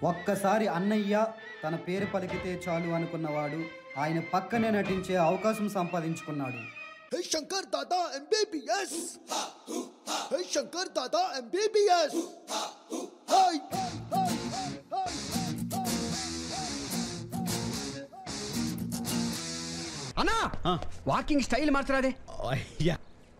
ఒక్కసారి అన్నయ్య తన పేరు పలికితే చాలు అనుకున్నవాడు ఆయన పక్కనే నటించే అవకాశం సంపాదించుకున్నాడు Hey Shankar Dada MBBS. Hey Shankar Dada MBBS. Hey. అన్నా వాకింగ్ స్టైల్ మార్చరాదే అయ్యా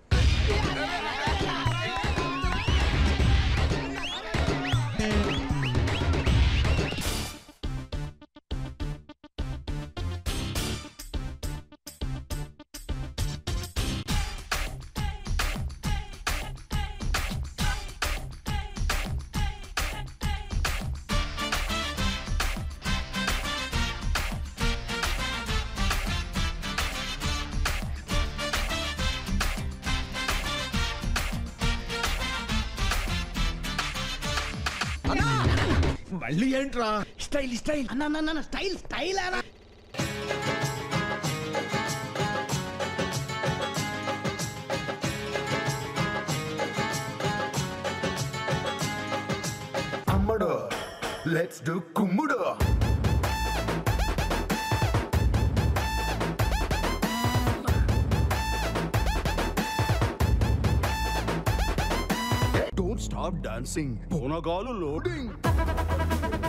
మళ్ళీ ఏంట్రా స్టైల్ స్టైల్ అన్న అన్న, అన్న స్టైల్ స్టైల్ అన్నా అమ్మడు లెట్స్ డు కుమ్ముడు డోంట్ స్టాప్ డాన్సింగ్ పూనగాలు లోడింగ్